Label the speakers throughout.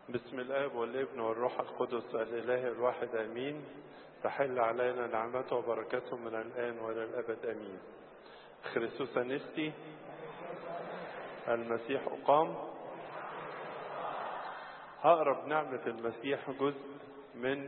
Speaker 1: بسم الاب والابن والروح القدس الاله الواحد امين تحل علينا نعمته وبركاته من الان والى الابد امين خريستوس انستي المسيح اقام هقرب نعمه المسيح جزء من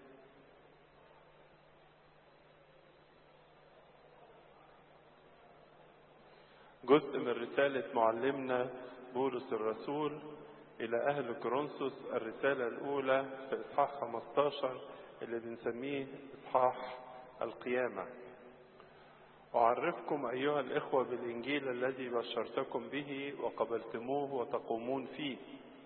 Speaker 1: جزء من رسالة معلمنا بولس الرسول إلى أهل كورنثوس الرسالة الأولى في إصحاح 15 اللي بنسميه إصحاح القيامة. أعرفكم أيها الإخوة بالإنجيل الذي بشرتكم به وقبلتموه وتقومون فيه.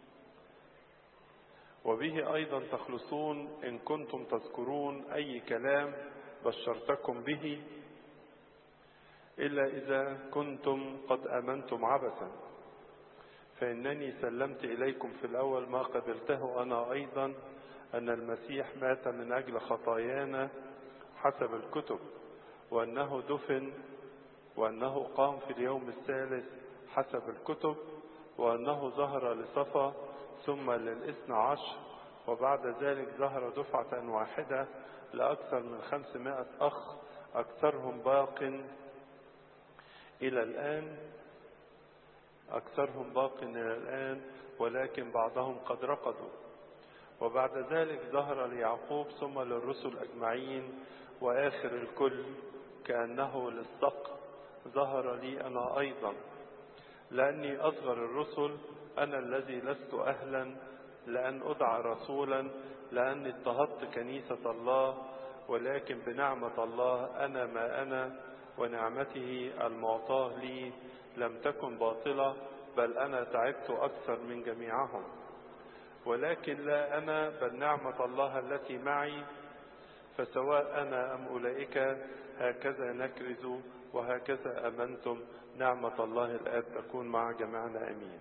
Speaker 1: وبه أيضا تخلصون إن كنتم تذكرون أي كلام بشرتكم به إلا إذا كنتم قد آمنتم عبثا فإنني سلمت إليكم في الأول ما قبلته أنا أيضا أن المسيح مات من أجل خطايانا حسب الكتب وأنه دفن وأنه قام في اليوم الثالث حسب الكتب وأنه ظهر لصفا ثم للإثنى عشر وبعد ذلك ظهر دفعة واحدة لأكثر من خمسمائة أخ أكثرهم باق إلى الآن أكثرهم باق إلى الآن ولكن بعضهم قد رقدوا وبعد ذلك ظهر ليعقوب ثم للرسل أجمعين وآخر الكل كأنه للصقر ظهر لي أنا أيضا لأني أصغر الرسل أنا الذي لست أهلا لأن أدعى رسولا لأني اضطهدت كنيسة الله ولكن بنعمة الله أنا ما أنا ونعمته المعطاة لي لم تكن باطلة بل أنا تعبت أكثر من جميعهم ولكن لا أنا بل نعمة الله التي معي فسواء أنا أم أولئك هكذا نكرز وهكذا أمنتم نعمة الله الآب تكون مع جميعنا أمين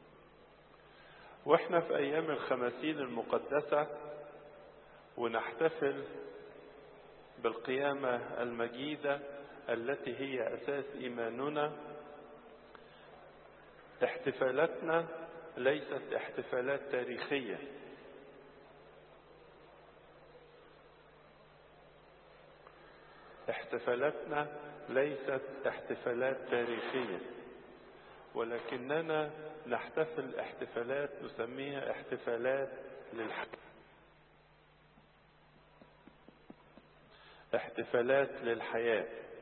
Speaker 1: وإحنا في أيام الخمسين المقدسة ونحتفل بالقيامة المجيدة التي هي أساس إيماننا احتفالاتنا ليست احتفالات تاريخية احتفالاتنا ليست احتفالات تاريخية ولكننا نحتفل احتفالات نسميها احتفالات للحياة احتفالات للحياه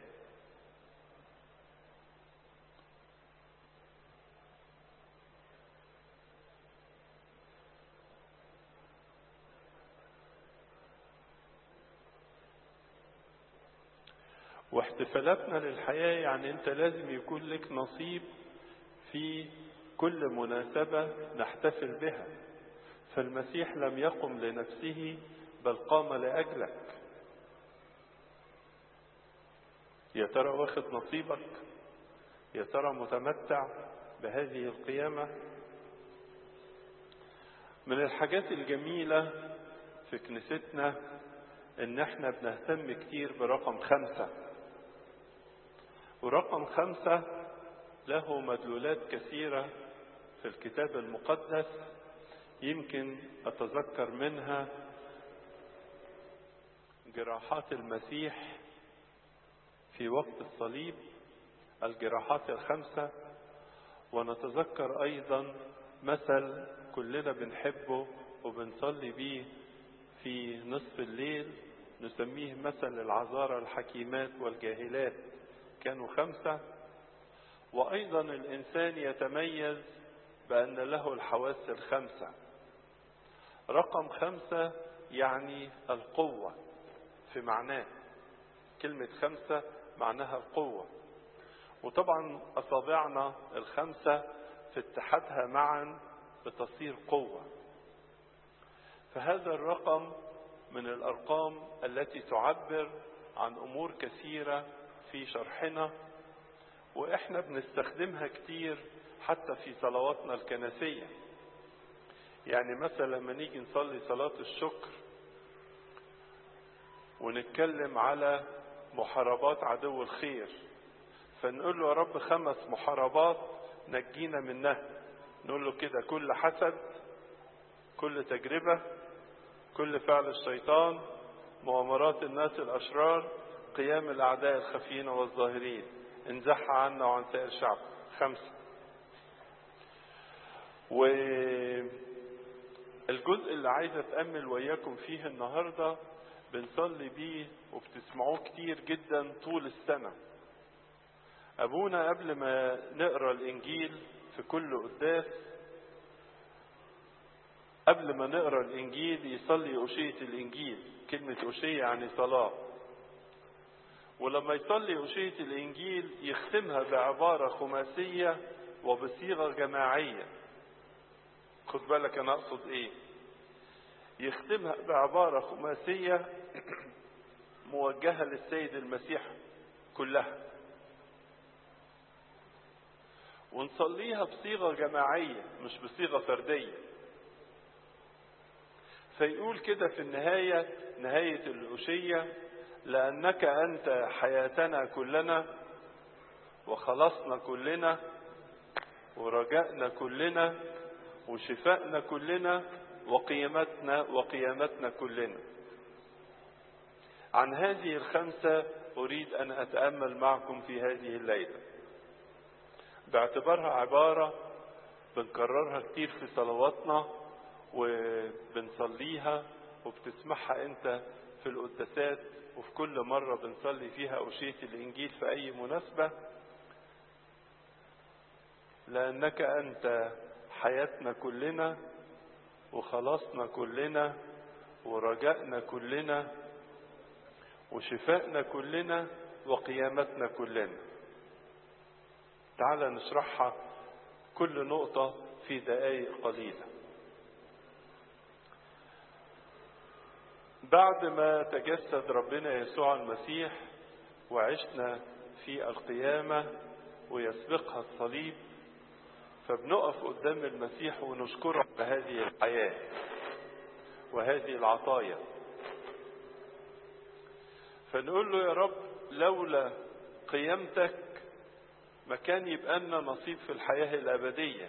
Speaker 1: واحتفالاتنا للحياة يعني انت لازم يكون لك نصيب في كل مناسبة نحتفل بها فالمسيح لم يقم لنفسه بل قام لأجلك يا ترى واخد نصيبك يا ترى متمتع بهذه القيامة من الحاجات الجميلة في كنيستنا ان احنا بنهتم كتير برقم خمسة ورقم خمسة له مدلولات كثيرة في الكتاب المقدس يمكن أتذكر منها جراحات المسيح في وقت الصليب الجراحات الخمسة ونتذكر أيضا مثل كلنا بنحبه وبنصلي بيه في نصف الليل نسميه مثل العذارى الحكيمات والجاهلات كانوا خمسة وأيضا الإنسان يتميز بأن له الحواس الخمسة رقم خمسة يعني القوة في معناه كلمة خمسة معناها القوة وطبعا أصابعنا الخمسة في اتحادها معا بتصير قوة فهذا الرقم من الأرقام التي تعبر عن أمور كثيرة في شرحنا وإحنا بنستخدمها كتير حتى في صلواتنا الكنسية يعني مثلا لما نيجي نصلي صلاة الشكر ونتكلم على محاربات عدو الخير فنقول له يا رب خمس محاربات نجينا منها نقول له كده كل حسد كل تجربة كل فعل الشيطان مؤامرات الناس الأشرار قيام الأعداء الخفيين والظاهرين انزح عنا وعن سائر الشعب خمسة والجزء اللي عايز أتأمل وياكم فيه النهاردة بنصلي بيه وبتسمعوه كتير جدا طول السنة أبونا قبل ما نقرأ الإنجيل في كل قداس قبل ما نقرأ الإنجيل يصلي أشية الإنجيل كلمة أشية يعني صلاة ولما يصلي أشية الإنجيل يختمها بعبارة خماسية وبصيغة جماعية خد بالك أنا أقصد إيه يختمها بعبارة خماسية موجهة للسيد المسيح كلها ونصليها بصيغة جماعية مش بصيغة فردية فيقول كده في النهاية نهاية الأشية لأنك أنت حياتنا كلنا وخلصنا كلنا ورجائنا كلنا وشفائنا كلنا وقيامتنا وقيامتنا كلنا عن هذه الخمسة أريد أن أتأمل معكم في هذه الليلة باعتبارها عبارة بنكررها كتير في صلواتنا وبنصليها وبتسمعها انت في القداسات وفي كل مرة بنصلي فيها أشية الإنجيل في أي مناسبة لأنك أنت حياتنا كلنا وخلاصنا كلنا ورجائنا كلنا وشفائنا كلنا وقيامتنا كلنا تعال نشرحها كل نقطة في دقائق قليلة بعد ما تجسد ربنا يسوع المسيح وعشنا في القيامة ويسبقها الصليب فبنقف قدام المسيح ونشكره على هذه الحياة وهذه العطايا فنقول له يا رب لولا قيامتك ما كان يبقى لنا نصيب في الحياة الأبدية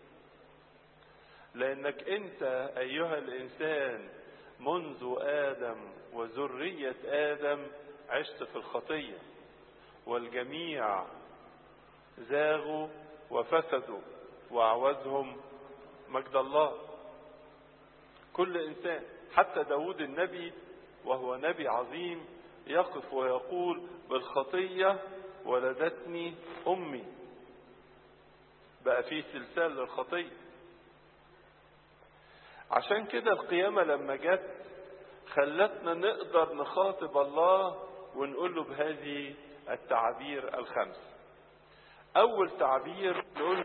Speaker 1: لأنك أنت أيها الإنسان منذ آدم وذرية آدم عشت في الخطية والجميع زاغوا وفسدوا وأعوزهم مجد الله كل إنسان حتى داود النبي وهو نبي عظيم يقف ويقول بالخطية ولدتني أمي بقى في سلسال للخطية عشان كده القيامة لما جت خلتنا نقدر نخاطب الله ونقول له بهذه التعابير الخمس أول تعبير نقول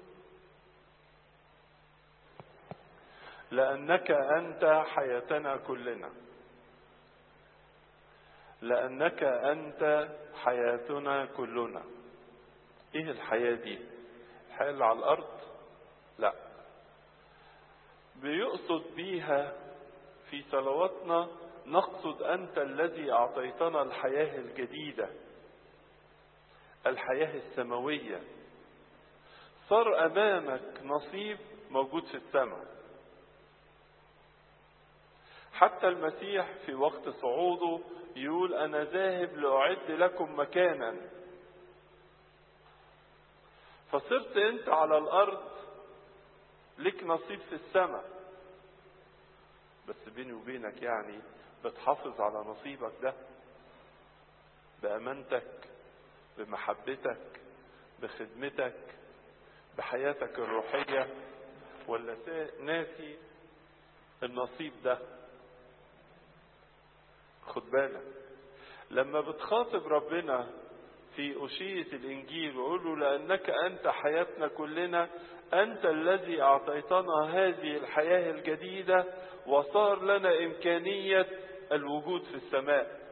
Speaker 1: لأنك أنت حياتنا كلنا لأنك أنت حياتنا كلنا إيه الحياة دي الحياة اللي على الأرض لا بيقصد بيها في صلواتنا نقصد أنت الذي أعطيتنا الحياة الجديدة الحياة السماوية صار أمامك نصيب موجود في السماء حتى المسيح في وقت صعوده يقول أنا ذاهب لأعد لكم مكانا فصرت أنت على الأرض لك نصيب في السماء بس بيني وبينك يعني بتحافظ على نصيبك ده بأمانتك بمحبتك بخدمتك بحياتك الروحية ولا ناسي النصيب ده خد بالك لما بتخاطب ربنا في أشية الإنجيل وقول له لأنك أنت حياتنا كلنا أنت الذي أعطيتنا هذه الحياة الجديدة وصار لنا إمكانية الوجود في السماء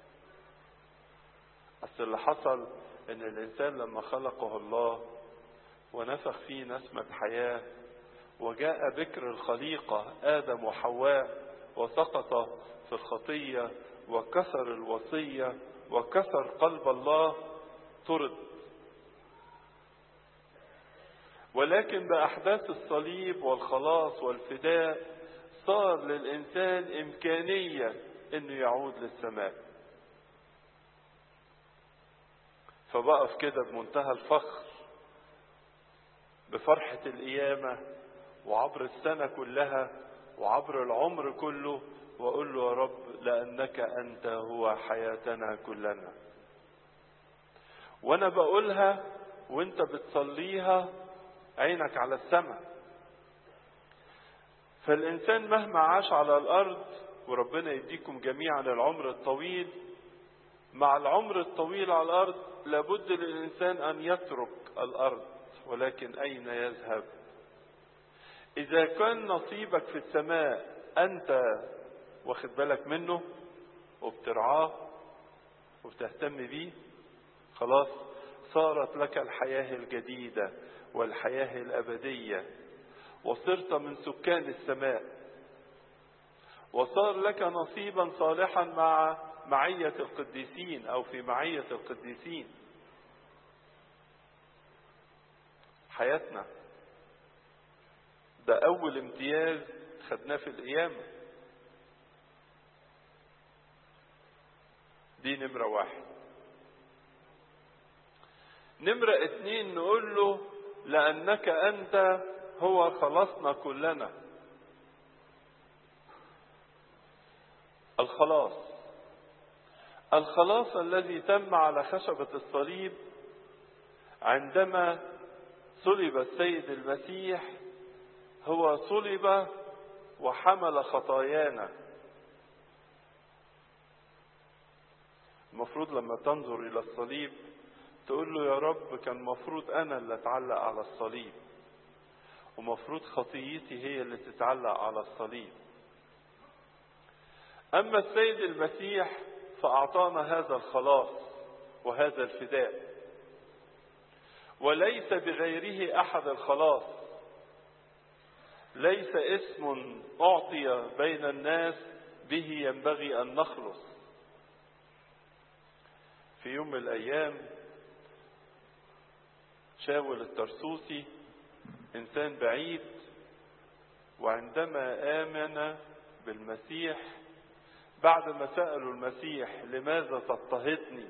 Speaker 1: أصل اللي حصل إن الإنسان لما خلقه الله ونفخ فيه نسمة حياة وجاء بكر الخليقة آدم وحواء وسقط في الخطية وكسر الوصية وكسر قلب الله طرد ولكن بأحداث الصليب والخلاص والفداء صار للإنسان إمكانية إنه يعود للسماء فبقف كده بمنتهى الفخر بفرحة القيامة وعبر السنة كلها وعبر العمر كله وأقول له يا رب لأنك أنت هو حياتنا كلنا وأنا بقولها وأنت بتصليها عينك على السماء فالإنسان مهما عاش على الأرض وربنا يديكم جميعا العمر الطويل مع العمر الطويل على الأرض لابد للإنسان أن يترك الأرض ولكن أين يذهب إذا كان نصيبك في السماء أنت واخد بالك منه وبترعاه وبتهتم بيه خلاص صارت لك الحياة الجديدة والحياة الأبدية وصرت من سكان السماء وصار لك نصيبا صالحا مع معية القديسين أو في معية القديسين حياتنا ده أول امتياز خدناه في القيامة دي نمرة واحد نمرة اتنين نقول له لأنك أنت هو خلصنا كلنا الخلاص الخلاص الذي تم على خشبة الصليب عندما صلب السيد المسيح هو صلب وحمل خطايانا المفروض لما تنظر إلى الصليب تقول له يا رب كان مفروض أنا اللي أتعلق على الصليب ومفروض خطيتي هي اللي تتعلق على الصليب أما السيد المسيح فأعطانا هذا الخلاص وهذا الفداء وليس بغيره أحد الخلاص ليس اسم أعطي بين الناس به ينبغي أن نخلص في يوم من الأيام شاول الترسوسي إنسان بعيد وعندما آمن بالمسيح بعد ما سألوا المسيح لماذا تضطهدني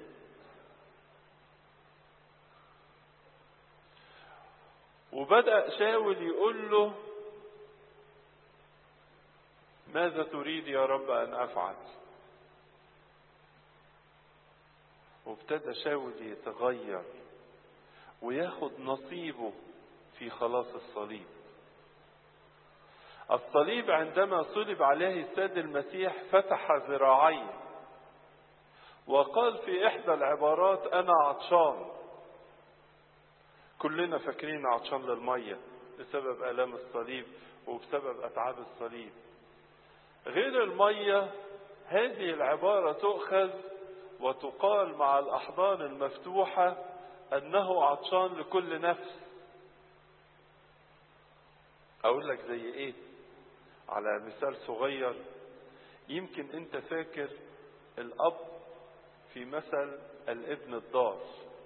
Speaker 1: وبدأ شاول يقول له ماذا تريد يا رب أن أفعل وابتدى شاول يتغير وياخد نصيبه في خلاص الصليب الصليب عندما صلب عليه السيد المسيح فتح ذراعيه وقال في إحدى العبارات أنا عطشان كلنا فاكرين عطشان للمية بسبب آلام الصليب وبسبب أتعاب الصليب غير المية هذه العبارة تؤخذ وتقال مع الأحضان المفتوحة أنه عطشان لكل نفس أقول لك زي إيه على مثال صغير يمكن أنت فاكر الأب في مثل الابن الضال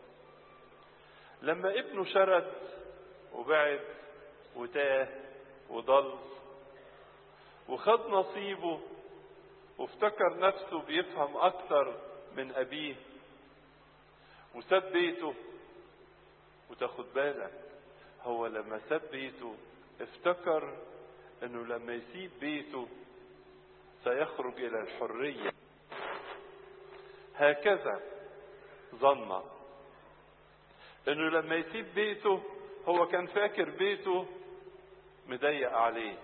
Speaker 1: لما ابنه شرد وبعد وتاه وضل وخد نصيبه وافتكر نفسه بيفهم أكثر من أبيه وساب بيته وتاخد بالك هو لما ساب بيته افتكر انه لما يسيب بيته سيخرج الى الحرية هكذا ظن انه لما يسيب بيته هو كان فاكر بيته مضيق عليه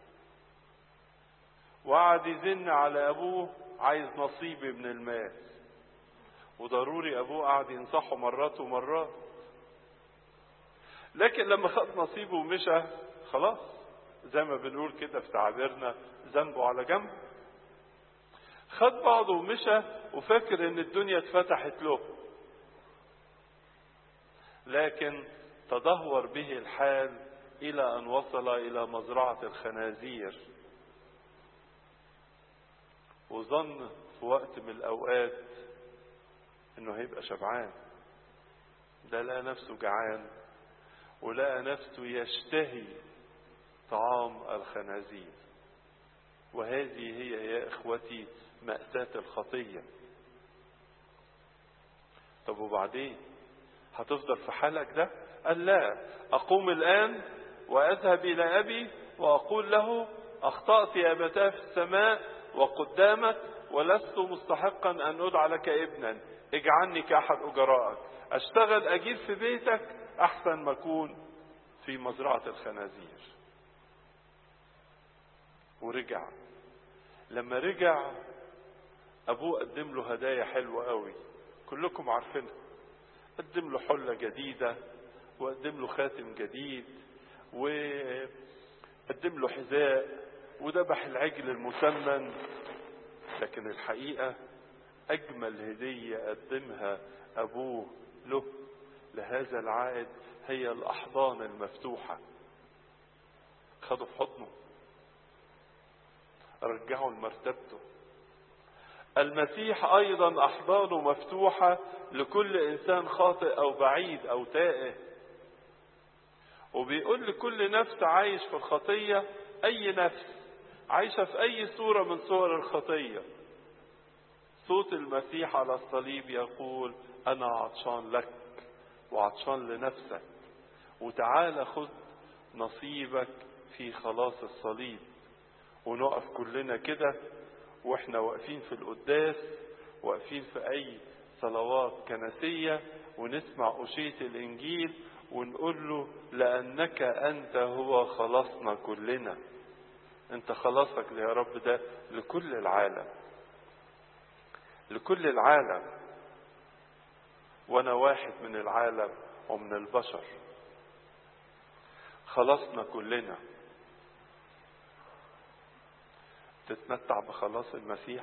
Speaker 1: وقعد يزن على ابوه عايز نصيبي من المال وضروري ابوه قعد ينصحه مرات ومرات لكن لما خد نصيبه ومشى خلاص زي ما بنقول كده في تعابيرنا ذنبه على جنب خد بعضه ومشى وفاكر ان الدنيا اتفتحت له لكن تدهور به الحال الى ان وصل الى مزرعه الخنازير وظن في وقت من الاوقات انه هيبقى شبعان ده لقى نفسه جعان ولقى نفسه يشتهي طعام الخنازير وهذه هي يا إخوتي مأساة الخطية طب وبعدين هتفضل في حالك ده قال لا أقوم الآن وأذهب إلى أبي وأقول له أخطأت يا أبتاه في السماء وقدامك ولست مستحقا أن أدعى لك ابنا اجعلني كأحد أجرائك أشتغل أجير في بيتك أحسن ما أكون في مزرعة الخنازير ورجع لما رجع أبوه قدم له هدايا حلوة قوي كلكم عارفينها قدم له حلة جديدة وقدم له خاتم جديد وقدم له حذاء وذبح العجل المسمن لكن الحقيقة أجمل هدية قدمها أبوه له لهذا العائد هي الأحضان المفتوحة خده في حضنه رجعه لمرتبته المسيح أيضا أحضانه مفتوحة لكل إنسان خاطئ أو بعيد أو تائه وبيقول لكل نفس عايش في الخطية أي نفس عايشة في أي صورة من صور الخطية صوت المسيح على الصليب يقول أنا عطشان لك وعطشان لنفسك وتعالى خذ نصيبك في خلاص الصليب ونقف كلنا كده واحنا واقفين في القداس واقفين في اي صلوات كنسية ونسمع أشية الإنجيل ونقول له لأنك أنت هو خلاصنا كلنا أنت خلاصك يا رب ده لكل العالم لكل العالم وأنا واحد من العالم ومن البشر خلصنا كلنا تتمتع بخلاص المسيح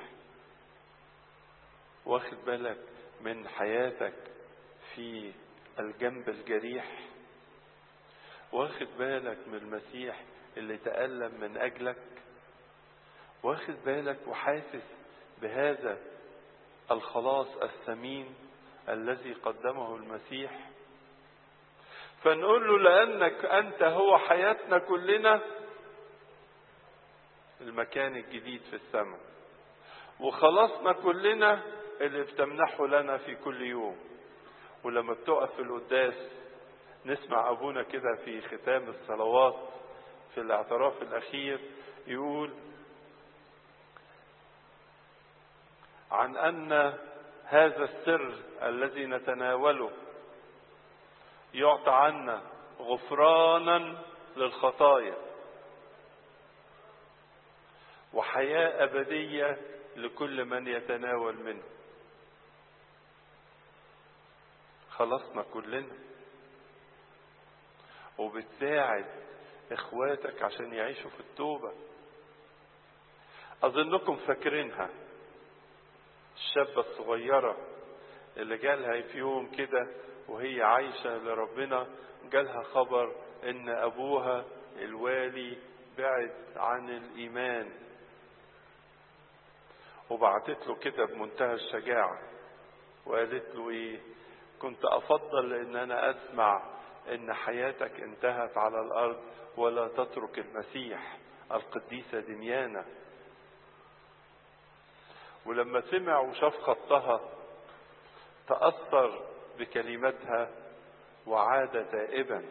Speaker 1: واخد بالك من حياتك في الجنب الجريح واخد بالك من المسيح اللي تألم من أجلك واخد بالك وحاسس بهذا الخلاص الثمين الذي قدمه المسيح فنقول له لأنك أنت هو حياتنا كلنا المكان الجديد في السماء وخلصنا كلنا اللي بتمنحه لنا في كل يوم ولما بتقف في القداس نسمع أبونا كده في ختام الصلوات في الاعتراف الأخير يقول عن أن هذا السر الذي نتناوله يعطى عنا غفرانا للخطايا وحياة أبدية لكل من يتناول منه خلصنا كلنا وبتساعد اخواتك عشان يعيشوا في التوبة اظنكم فاكرينها الشابة الصغيرة اللي جالها في يوم كده وهي عايشة لربنا جالها خبر ان ابوها الوالي بعد عن الايمان وبعتت له كده بمنتهى الشجاعة وقالت له ايه كنت افضل ان انا اسمع ان حياتك انتهت على الارض ولا تترك المسيح القديسة دميانة ولما سمع وشاف خطها تأثر بكلمتها وعاد تائبا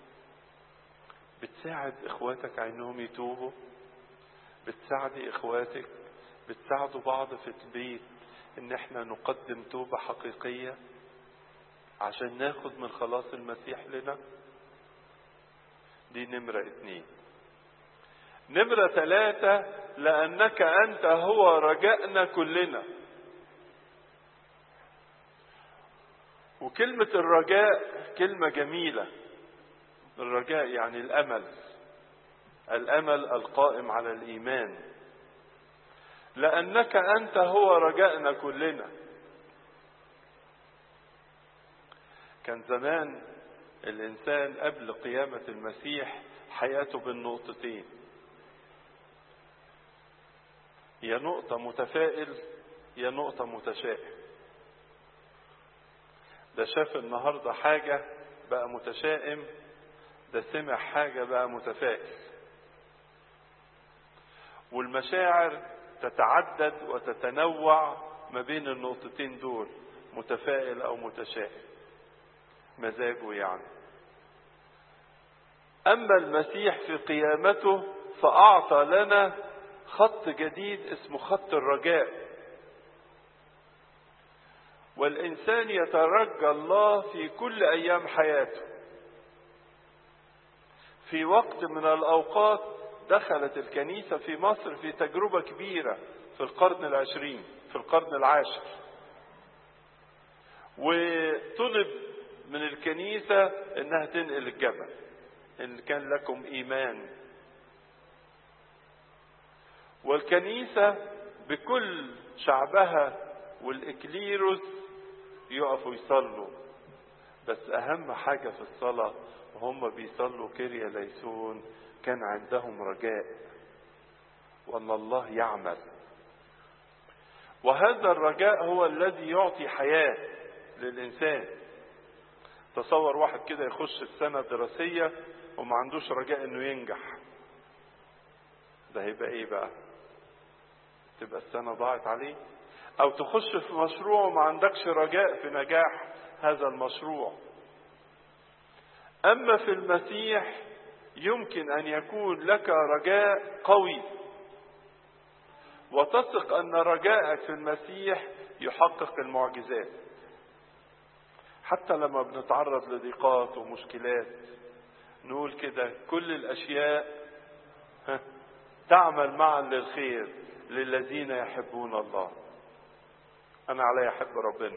Speaker 1: بتساعد اخواتك انهم يتوبوا بتساعدي اخواتك بتساعدوا بعض في البيت ان احنا نقدم توبة حقيقية عشان ناخد من خلاص المسيح لنا دي نمرة اتنين نمرة ثلاثة لأنك أنت هو رجائنا كلنا وكلمة الرجاء كلمة جميلة الرجاء يعني الأمل الأمل القائم على الإيمان لأنك أنت هو رجائنا كلنا كان زمان الإنسان قبل قيامة المسيح حياته بالنقطتين يا نقطة متفائل يا نقطة متشائم ده شاف النهاردة حاجة بقى متشائم ده سمع حاجة بقى متفائل والمشاعر تتعدد وتتنوع ما بين النقطتين دول متفائل او متشائم مزاجه يعني اما المسيح في قيامته فاعطى لنا خط جديد اسمه خط الرجاء والانسان يترجى الله في كل ايام حياته في وقت من الاوقات دخلت الكنيسه في مصر في تجربه كبيره في القرن العشرين في القرن العاشر وطلب من الكنيسه انها تنقل الجبل ان كان لكم ايمان والكنيسه بكل شعبها والاكليروس يقفوا يصلوا بس اهم حاجه في الصلاه وهم بيصلوا كيريا ليسون كان عندهم رجاء وان الله يعمل وهذا الرجاء هو الذي يعطي حياه للانسان تصور واحد كده يخش السنه الدراسيه وما عندوش رجاء انه ينجح ده هيبقى ايه بقى تبقى السنه ضاعت عليه او تخش في مشروع وما عندكش رجاء في نجاح هذا المشروع اما في المسيح يمكن ان يكون لك رجاء قوي وتثق ان رجاءك في المسيح يحقق المعجزات حتى لما بنتعرض لضيقات ومشكلات نقول كده كل الاشياء تعمل معا للخير للذين يحبون الله انا علي احب ربنا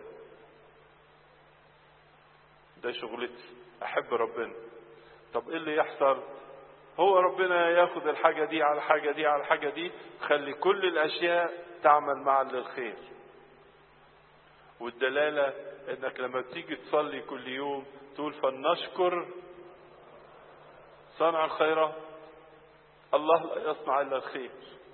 Speaker 1: ده شغلتي احب ربنا طب ايه اللي يحصل هو ربنا ياخد الحاجة دي على الحاجة دي على الحاجة دي خلي كل الاشياء تعمل معا للخير والدلالة انك لما بتيجي تصلي كل يوم تقول فلنشكر صانع الخيرات الله لا يصنع الا الخير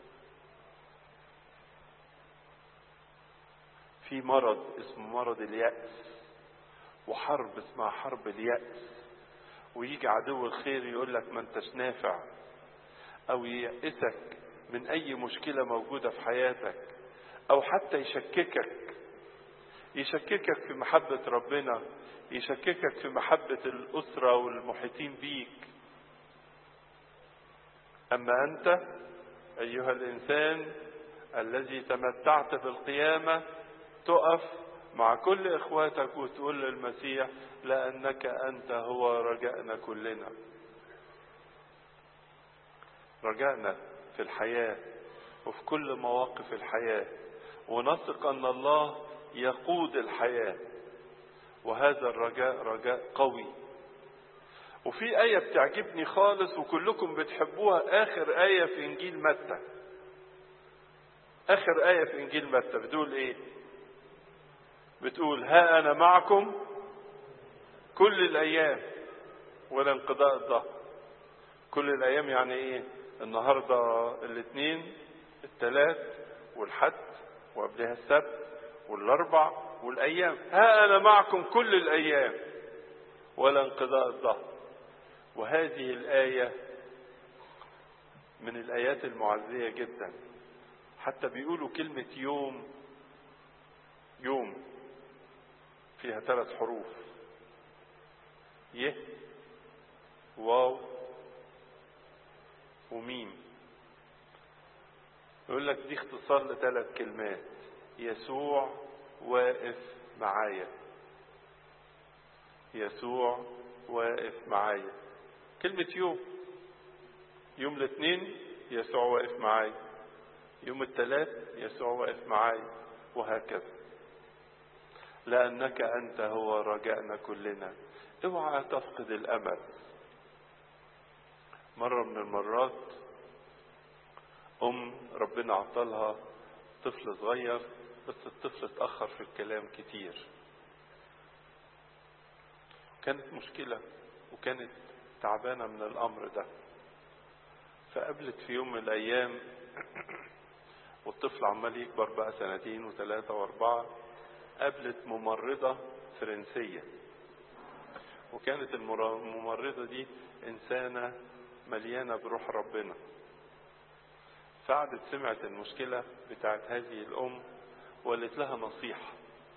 Speaker 1: في مرض اسمه مرض اليأس وحرب اسمها حرب اليأس ويجي عدو الخير يقول لك ما انتش نافع او ييأسك من اي مشكلة موجودة في حياتك او حتى يشككك يشككك في محبة ربنا يشككك في محبة الأسرة والمحيطين بيك أما أنت أيها الإنسان الذي تمتعت بالقيامة تقف مع كل إخواتك وتقول للمسيح لأنك أنت هو رجائنا كلنا رجائنا في الحياة وفي كل مواقف الحياة ونثق أن الله يقود الحياة وهذا الرجاء رجاء قوي وفي آية بتعجبني خالص وكلكم بتحبوها آخر آية في إنجيل متى آخر آية في إنجيل متى بتقول إيه؟ بتقول ها أنا معكم كل الأيام ولا انقضاء الظهر كل الأيام يعني إيه؟ النهاردة الاثنين الثلاث والحد وقبلها السبت والاربع والايام ها انا معكم كل الايام ولا انقضاء الظهر وهذه الايه من الايات المعزيه جدا حتى بيقولوا كلمه يوم يوم فيها ثلاث حروف ي واو وميم يقول لك دي اختصار لثلاث كلمات يسوع واقف معايا يسوع واقف معايا كلمة يوم يوم الاثنين يسوع واقف معايا يوم الثلاث يسوع واقف معايا وهكذا لأنك أنت هو رجائنا كلنا اوعى تفقد الأمل مرة من المرات أم ربنا عطلها طفل صغير بس الطفل اتأخر في الكلام كتير كانت مشكلة وكانت تعبانة من الأمر ده فقابلت في يوم من الأيام والطفل عمال يكبر بقى سنتين وثلاثة وأربعة قابلت ممرضة فرنسية وكانت الممرضة دي إنسانة مليانة بروح ربنا فقعدت سمعت المشكلة بتاعت هذه الأم وقالت لها نصيحة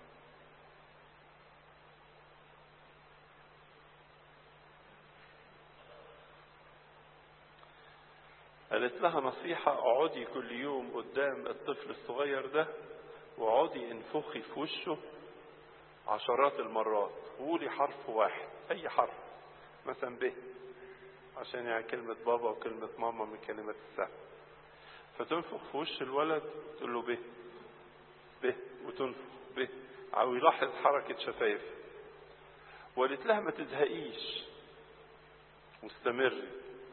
Speaker 1: قالت لها نصيحة اقعدي كل يوم قدام الطفل الصغير ده واقعدي انفخي في وشه عشرات المرات وقولي حرف واحد اي حرف مثلا ب عشان يعني كلمة بابا وكلمة ماما من كلمات السهل فتنفخ في وش الولد تقول له ب ب وتنفخ ب او يلاحظ حركة شفايف وقالت لها ما تزهقيش مستمري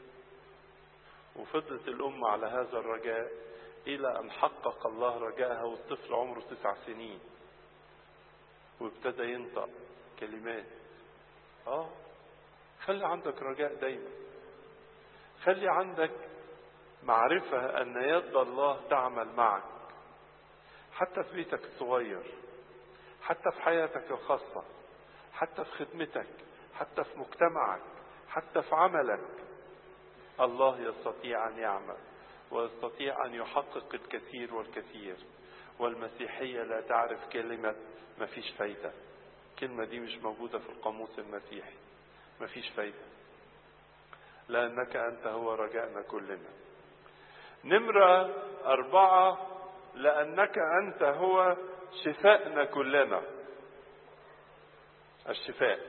Speaker 1: وفضلت الأم على هذا الرجاء إلى أن حقق الله رجاءها والطفل عمره تسع سنين وابتدى ينطق كلمات آه خلي عندك رجاء دايما خلي عندك معرفة أن يد الله تعمل معك حتى في بيتك الصغير حتى في حياتك الخاصة حتى في خدمتك حتى في مجتمعك حتى في عملك الله يستطيع أن يعمل ويستطيع أن يحقق الكثير والكثير والمسيحية لا تعرف كلمة ما فيش فايدة الكلمة دي مش موجودة في القاموس المسيحي ما فيش فايدة لأنك أنت هو رجائنا كلنا نمرة أربعة لأنك أنت هو شفائنا كلنا الشفاء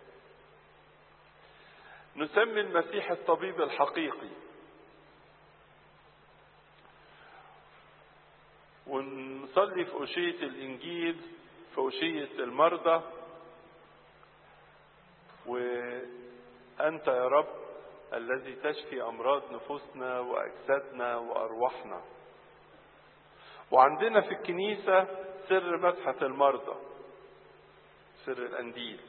Speaker 1: نسمي المسيح الطبيب الحقيقي ونصلي في أشية الإنجيل في أشية المرضى وأنت يا رب الذي تشفي أمراض نفوسنا وأجسادنا وأرواحنا وعندنا في الكنيسة سر مسحة المرضى سر الأنديل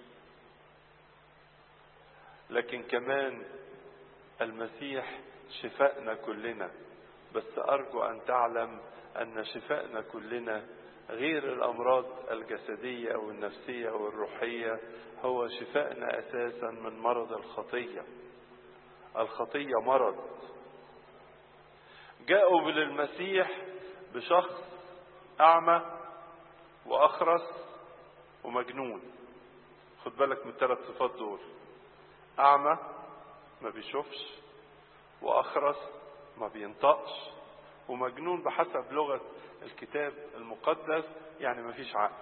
Speaker 1: لكن كمان المسيح شفائنا كلنا بس أرجو أن تعلم أن شفائنا كلنا غير الأمراض الجسدية أو النفسية أو الروحية هو شفائنا أساسا من مرض الخطية الخطية مرض جاءوا للمسيح بشخص أعمى وأخرس ومجنون خد بالك من الثلاث صفات دول أعمى ما بيشوفش وأخرس ما بينطقش ومجنون بحسب لغة الكتاب المقدس يعني ما فيش عقل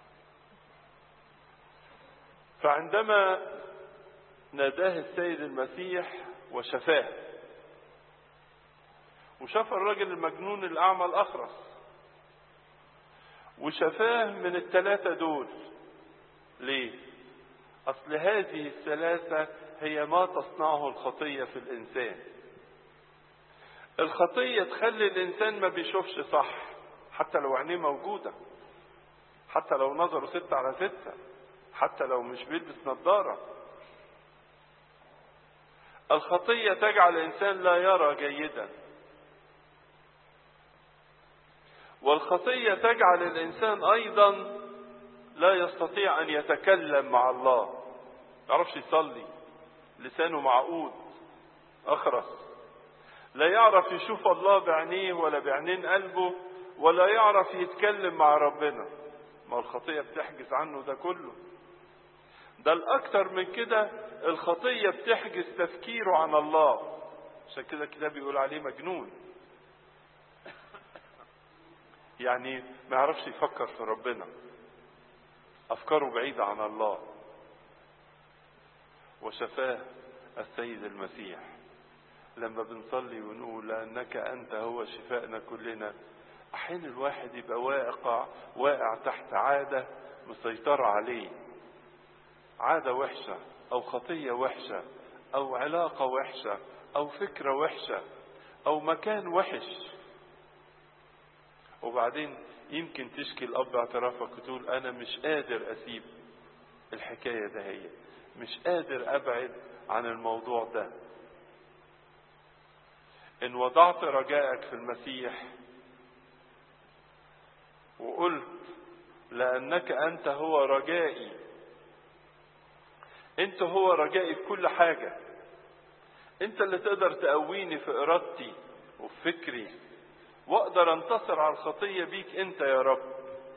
Speaker 1: فعندما ناداه السيد المسيح وشفاه وشاف الرجل المجنون الأعمى الأخرس وشفاه من الثلاثة دول ليه؟ أصل هذه الثلاثة هي ما تصنعه الخطية في الإنسان الخطية تخلي الإنسان ما بيشوفش صح حتى لو عينيه موجودة حتى لو نظره ستة على ستة حتى لو مش بيلبس نظارة الخطية تجعل الإنسان لا يرى جيدا والخطية تجعل الإنسان أيضا لا يستطيع أن يتكلم مع الله يعرفش يصلي لسانه معقود أخرس لا يعرف يشوف الله بعينيه ولا بعينين قلبه ولا يعرف يتكلم مع ربنا ما الخطية بتحجز عنه ده كله ده الأكتر من كده الخطية بتحجز تفكيره عن الله عشان كده الكتاب بيقول عليه مجنون يعني ما يعرفش يفكر في ربنا أفكاره بعيدة عن الله وشفاه السيد المسيح لما بنصلي ونقول لأنك أنت هو شفائنا كلنا أحيانا الواحد يبقى واقع واقع تحت عادة مسيطرة عليه عادة وحشة أو خطية وحشة أو علاقة وحشة أو فكرة وحشة أو مكان وحش وبعدين يمكن تشكي الأب اعترافك وتقول أنا مش قادر أسيب الحكاية ده هي مش قادر أبعد عن الموضوع ده إن وضعت رجائك في المسيح وقلت لأنك أنت هو رجائي أنت هو رجائي في كل حاجة أنت اللي تقدر تقويني في إرادتي وفي فكري واقدر انتصر على الخطية بيك انت يا رب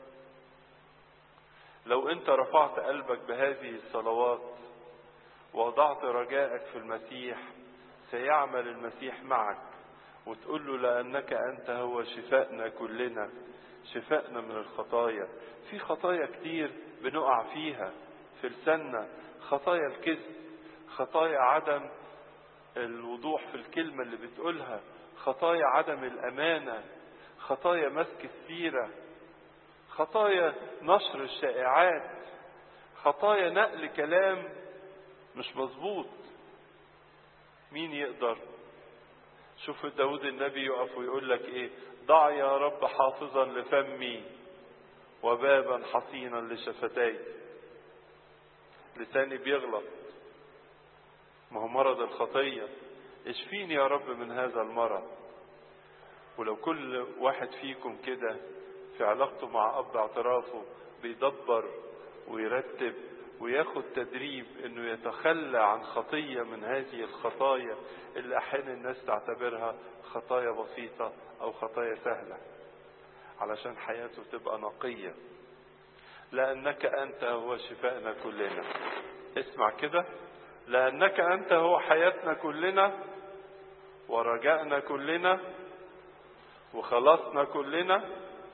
Speaker 1: لو انت رفعت قلبك بهذه الصلوات ووضعت رجائك في المسيح سيعمل المسيح معك وتقول له لأنك أنت هو شفائنا كلنا شفائنا من الخطايا في خطايا كتير بنقع فيها في لساننا خطايا الكذب خطايا عدم الوضوح في الكلمة اللي بتقولها خطايا عدم الأمانة خطايا مسك السيرة خطايا نشر الشائعات خطايا نقل كلام مش مظبوط مين يقدر شوف داود النبي يقف ويقول لك ايه ضع يا رب حافظا لفمي وبابا حصينا لشفتي لساني بيغلط ما هو مرض الخطية اشفيني يا رب من هذا المرض ولو كل واحد فيكم كده في علاقته مع أب اعترافه بيدبر ويرتب وياخد تدريب انه يتخلى عن خطية من هذه الخطايا اللي احيانا الناس تعتبرها خطايا بسيطة او خطايا سهلة علشان حياته تبقى نقية لانك انت هو شفائنا كلنا اسمع كده لانك انت هو حياتنا كلنا ورجائنا كلنا وخلاصنا كلنا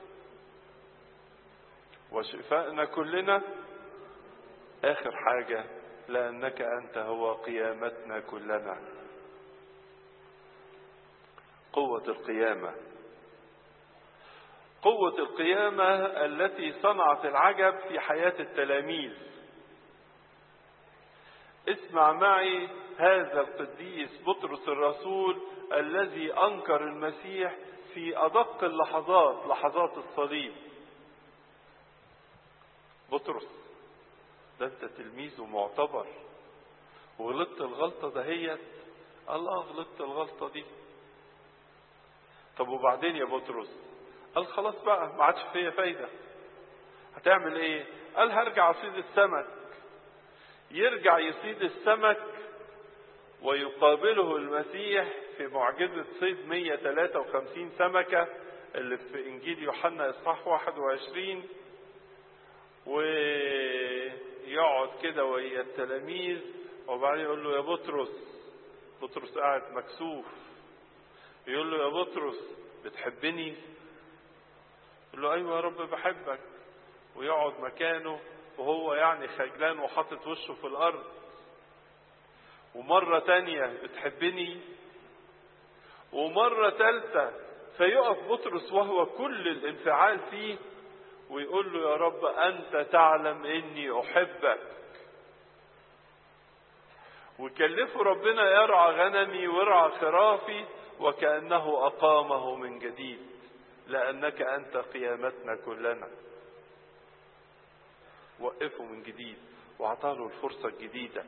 Speaker 1: وشفائنا كلنا آخر حاجة لأنك أنت هو قيامتنا كلنا قوة القيامة قوة القيامة التي صنعت العجب في حياة التلاميذ اسمع معي هذا القديس بطرس الرسول الذي أنكر المسيح في أدق اللحظات لحظات الصليب بطرس ده انت تلميذ ومعتبر وغلطت الغلطة دهيت الله غلطت الغلطة دي طب وبعدين يا بطرس قال خلاص بقى ما عادش فيا فايدة هتعمل ايه قال هرجع اصيد السمك يرجع يصيد السمك ويقابله المسيح في معجزة صيد 153 سمكة اللي في إنجيل يوحنا إصحاح 21 ويقعد كده ويا التلاميذ وبعدين يقول له يا بطرس بطرس قاعد مكسوف يقول له يا بطرس بتحبني يقول له ايوه يا رب بحبك ويقعد مكانه وهو يعني خجلان وحاطط وشه في الارض ومرة تانية بتحبني ومرة تالتة فيقف بطرس وهو كل الانفعال فيه ويقول له يا رب أنت تعلم إني أحبك وكلفه ربنا يرعى غنمي ويرعى خرافي وكأنه أقامه من جديد لأنك أنت قيامتنا كلنا وقفه من جديد وأعطاله الفرصة الجديدة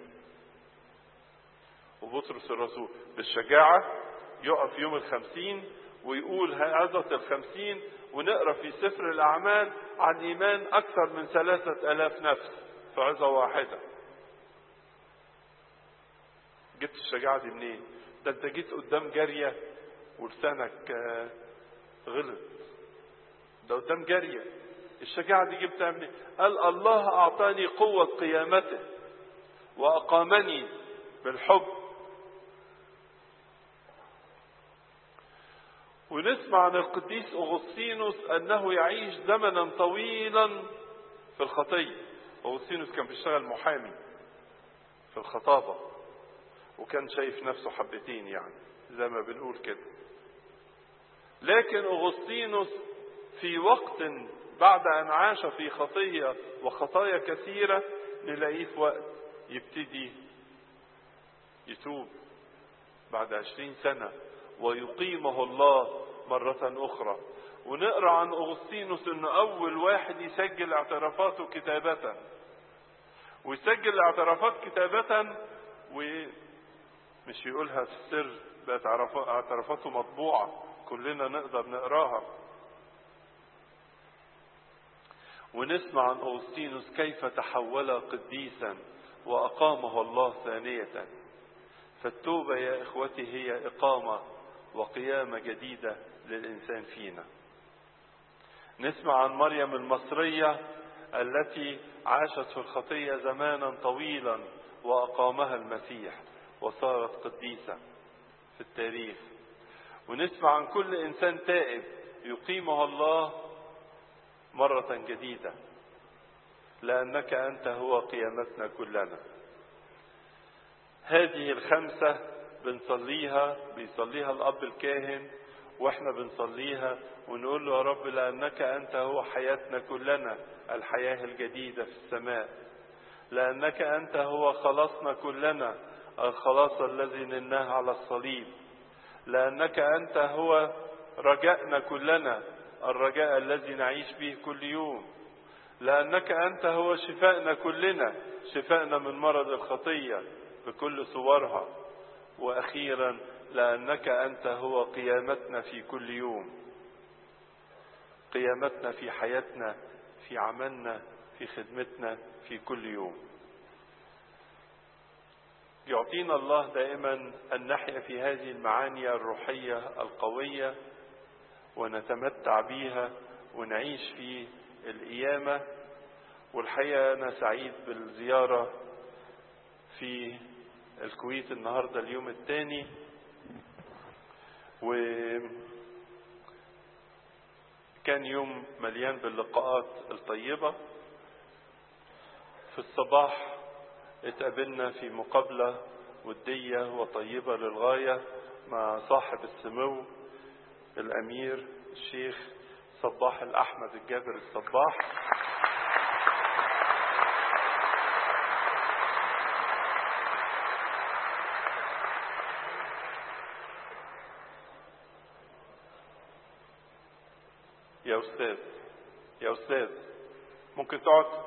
Speaker 1: وبطرس الرسول بالشجاعة يقف يوم الخمسين ويقول عظة الخمسين ونقرا في سفر الأعمال عن إيمان أكثر من ثلاثة ألاف نفس في عظة واحدة جبت الشجاعة دي منين؟ ده أنت جيت قدام جارية ولسانك غلط ده قدام جارية الشجاعة دي جبتها منين؟ قال الله أعطاني قوة قيامته وأقامني بالحب ونسمع عن القديس أغسطينوس أنه يعيش زمنا طويلا في الخطية أغسطينوس كان بيشتغل محامي في الخطابة وكان شايف نفسه حبتين يعني زي ما بنقول كده لكن أغسطينوس في وقت بعد أن عاش في خطية وخطايا كثيرة نلاقيه في وقت يبتدي يتوب بعد عشرين سنة ويقيمه الله مرة أخرى ونقرأ عن أغسطينوس أنه أول واحد يسجل اعترافاته كتابة ويسجل الاعترافات كتابة ومش يقولها في السر بقت اعترافاته مطبوعة كلنا نقدر نقراها ونسمع عن أغسطينوس كيف تحول قديسا وأقامه الله ثانية فالتوبة يا إخوتي هي إقامة وقيامة جديدة للإنسان فينا نسمع عن مريم المصرية التي عاشت في الخطية زمانا طويلا وأقامها المسيح وصارت قديسة في التاريخ ونسمع عن كل إنسان تائب يقيمه الله مرة جديدة لأنك أنت هو قيامتنا كلنا هذه الخمسة بنصليها بيصليها الأب الكاهن وإحنا بنصليها ونقول له يا رب لأنك أنت هو حياتنا كلنا الحياة الجديدة في السماء لأنك أنت هو خلاصنا كلنا الخلاص الذي نلناه على الصليب لأنك أنت هو رجائنا كلنا الرجاء الذي نعيش به كل يوم لأنك أنت هو شفائنا كلنا شفائنا من مرض الخطية بكل صورها وأخيرا لأنك أنت هو قيامتنا في كل يوم قيامتنا في حياتنا في عملنا في خدمتنا في كل يوم يعطينا الله دائما أن نحيا في هذه المعاني الروحية القوية ونتمتع بها ونعيش في القيامة والحقيقة أنا سعيد بالزيارة في الكويت النهاردة اليوم الثاني وكان يوم مليان باللقاءات الطيبة في الصباح اتقابلنا في مقابلة ودية وطيبة للغاية مع صاحب السمو الأمير الشيخ صباح الأحمد الجابر الصباح يا أستاذ يا أستاذ ممكن تقعد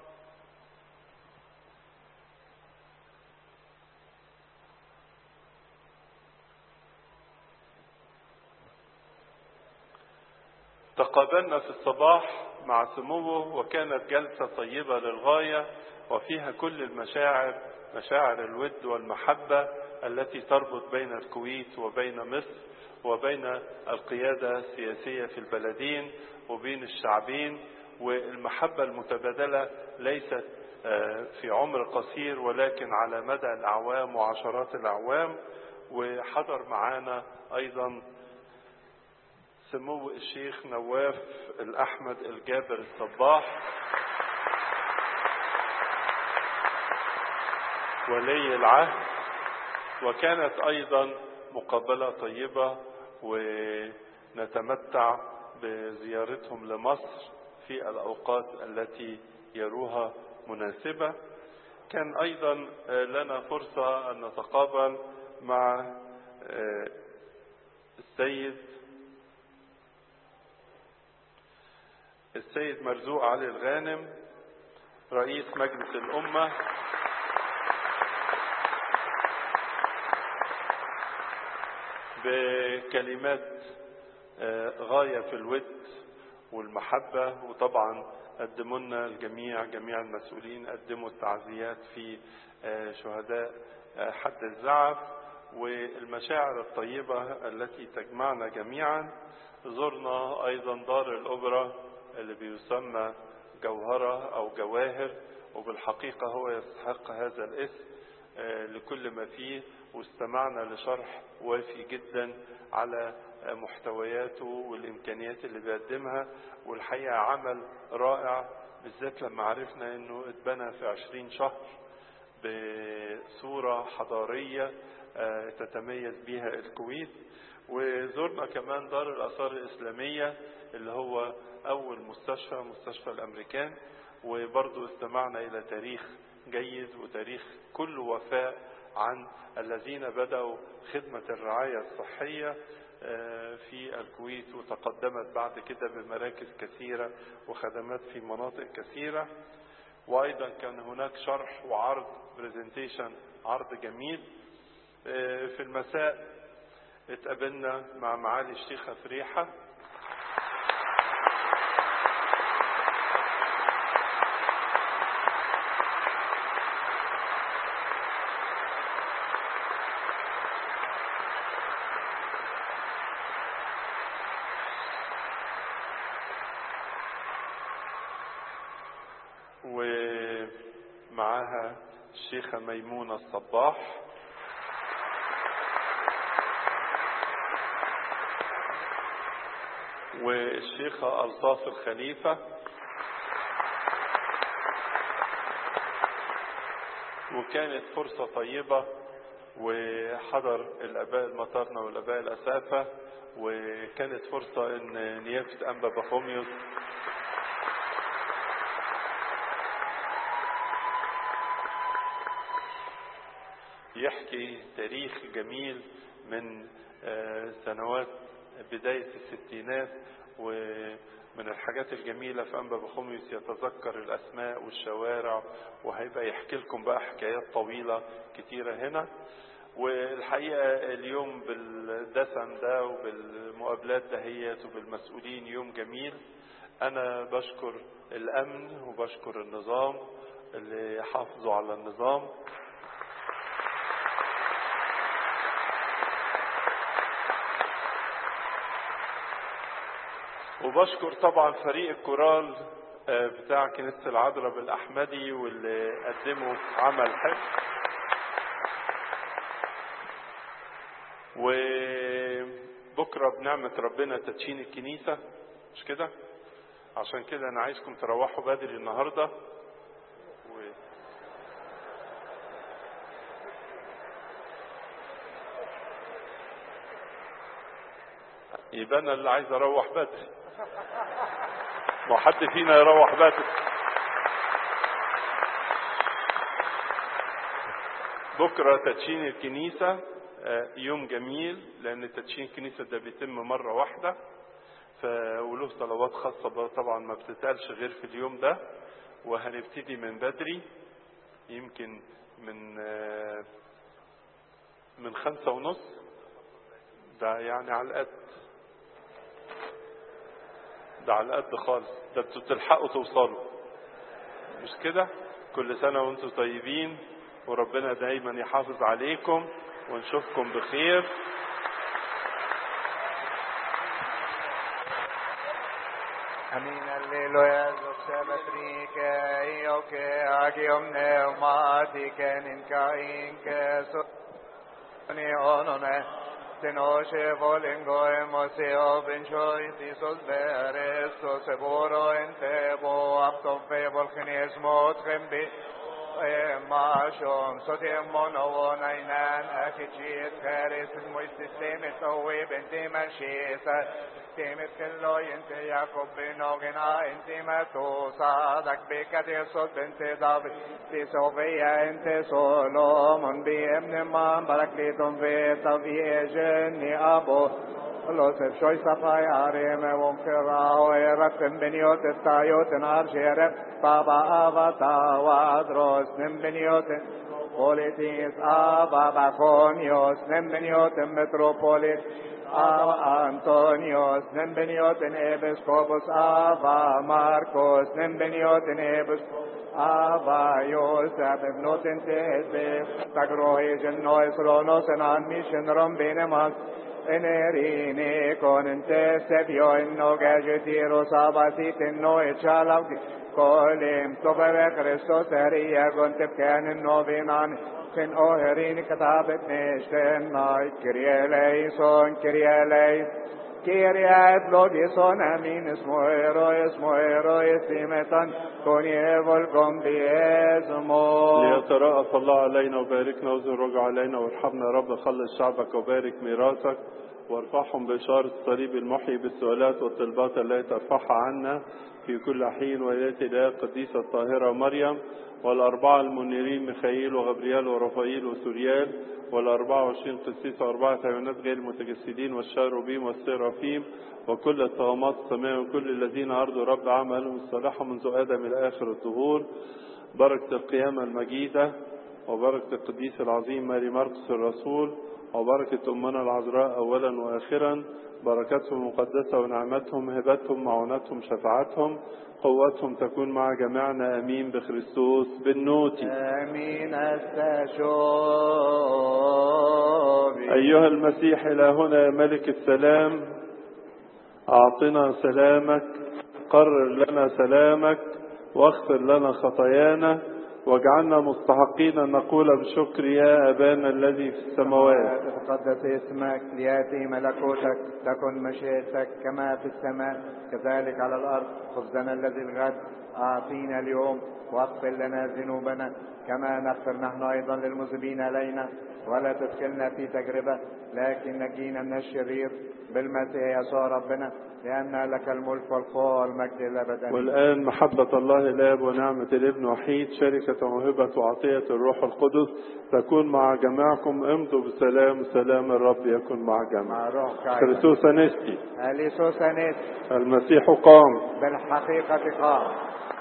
Speaker 1: تقابلنا في الصباح مع سموه وكانت جلسة طيبة للغاية وفيها كل المشاعر مشاعر الود والمحبة التي تربط بين الكويت وبين مصر وبين القيادة السياسية في البلدين وبين الشعبين والمحبة المتبادلة ليست في عمر قصير ولكن على مدى الأعوام وعشرات الأعوام وحضر معانا أيضا سمو الشيخ نواف الأحمد الجابر الصباح ولي العهد وكانت أيضا مقابلة طيبة ونتمتع بزيارتهم لمصر في الأوقات التي يروها مناسبة كان أيضا لنا فرصة أن نتقابل مع السيد السيد مرزوق علي الغانم رئيس مجلس الأمة بكلمات غاية في الود والمحبة وطبعا قدموا لنا الجميع جميع المسؤولين قدموا التعزيات في شهداء حد الزعف والمشاعر الطيبة التي تجمعنا جميعا زرنا أيضا دار الأوبرا اللي بيسمى جوهرة أو جواهر وبالحقيقة هو يستحق هذا الاسم لكل ما فيه واستمعنا لشرح وافي جدا على محتوياته والإمكانيات اللي بيقدمها والحقيقة عمل رائع بالذات لما عرفنا انه اتبنى في عشرين شهر بصورة حضارية تتميز بها الكويت وزرنا كمان دار الآثار الإسلامية اللي هو أول مستشفى مستشفى الأمريكان وبرضو استمعنا إلى تاريخ جيد وتاريخ كل وفاء عن الذين بدأوا خدمة الرعاية الصحية في الكويت وتقدمت بعد كده بمراكز كثيرة وخدمات في مناطق كثيرة وأيضا كان هناك شرح وعرض برزنتيشن عرض جميل في المساء اتقابلنا مع معالي الشيخة فريحة ومعاها الشيخة ميمونة الصباح والشيخة ألطاف الخليفة وكانت فرصة طيبة وحضر الآباء المطارنة والآباء الأسافة وكانت فرصة إن نيافة أنبا بخوميوس يحكي تاريخ جميل من سنوات بداية الستينات ومن الحاجات الجميلة في أنبا بخوميوس يتذكر الأسماء والشوارع وهيبقى يحكي لكم بقى حكايات طويلة كتيرة هنا والحقيقة اليوم بالدسم ده وبالمقابلات دهيت وبالمسؤولين يوم جميل أنا بشكر الأمن وبشكر النظام اللي حافظوا على النظام وبشكر طبعا فريق الكورال بتاع كنيسة العذراء بالأحمدي واللي قدموا عمل حلو وبكرة بنعمة ربنا تدشين الكنيسة مش كده عشان كده أنا عايزكم تروحوا بدري النهاردة و... يبقى أنا اللي عايز أروح بدري ما حد فينا يروح بدري بكرة تدشين الكنيسة يوم جميل لأن تدشين الكنيسة ده بيتم مرة واحدة وله صلوات خاصة طبعا ما بتتقالش غير في اليوم ده وهنبتدي من بدري يمكن من من خمسة ونص ده يعني على القد ده على القد خالص ده انتوا تلحقوا توصلوا مش كده كل سنة وانتوا طيبين وربنا دايما يحافظ عليكم ونشوفكم بخير
Speaker 2: Amin alleluia, Zosemetrike, Ioke, Agium Pneumatike, Ninkainke, Soni Onone, Tenoshe Volingo, Emosio, Benchoi, Tisos Beres, Soseboro, Entebo, Aptofe, Volcanismo, Trembi, ماشوم صوتي منون عينان أكتشيت خارس المويس سيمة سوي بنتي مشيسة سيمة كله انت يعقوب بنوغنا انت ما تصادق بك صوت بنت دافي تي صوفيا انت سولومون بابن من بركليتم في طبيعي جني أبو Losef shoy safai are me won kera o erat beniot tayot nar shere baba avata wadros nem beniot politis ava baconios nem beniot metropolis ava antonios nem beniot episcopus ava marcos nem beniot episcopus Ava Yosef noten te tagroi genois ronos en an mission rombene mas enerine con te sepio in no gadgetiro sabatit in no echalau kolim tobere Christos eria con te kan novinan sen oherin katabet neshten nai kirie leison kirie leis Kyrie eplodison amin esmo ero esmo ero esimetan con evol con biesmo
Speaker 1: ليترأف الله علينا وباركنا وزرج علينا وارحمنا يا رب خلص شعبك وبارك ميراثك وارفعهم بإشارة الصليب المحيي بالسؤالات والطلبات التي ترفعها عنا في كل حين وياتي إلى القديسة الطاهرة مريم والأربعة المنيرين ميخائيل وغبريال ورفائيل وسوريال والأربعة وعشرين قسيس وأربعة حيوانات غير المتجسدين والشاروبيم والسيرافيم وكل الطغمات السماء وكل الذين أرضوا رب عملهم الصالحة منذ آدم إلى آخر الظهور بركة القيامة المجيدة وبركة القديس العظيم ماري مرقس الرسول وبركة أمنا العذراء أولا وآخرا بركاتهم المقدسة ونعمتهم هبتهم معونتهم شفاعتهم قوتهم تكون مع جميعنا أمين بخريستوس بالنوتي
Speaker 2: امين استشوبي
Speaker 1: أيها المسيح إلهنا يا ملك السلام أعطنا سلامك قرر لنا سلامك واغفر لنا خطايانا واجعلنا مستحقين أن نقول بشكر يا أبانا الذي في السماوات
Speaker 2: تقدس اسمك لياتي ملكوتك تكن مشيئتك كما في السماء كذلك على الارض خبزنا الذي الغد اعطينا اليوم واغفر لنا ذنوبنا كما نغفر نحن ايضا للمذنبين علينا ولا تدخلنا في تجربه لكن نجينا من الشرير بالمسيح يسوع ربنا لان لك الملك والقوه والمجد الابد
Speaker 1: والآن محبة الله الآب ونعمة الابن وحيد شركة موهبة وعطية الروح القدس تكون مع جميعكم امضوا بسلام سلام الرب يكن مع
Speaker 2: مع
Speaker 1: جميعكم
Speaker 2: روحك أيضا.
Speaker 1: كريستوس أنستي
Speaker 2: اليسوس انس
Speaker 1: المسيح قام
Speaker 2: بالحقيقه قام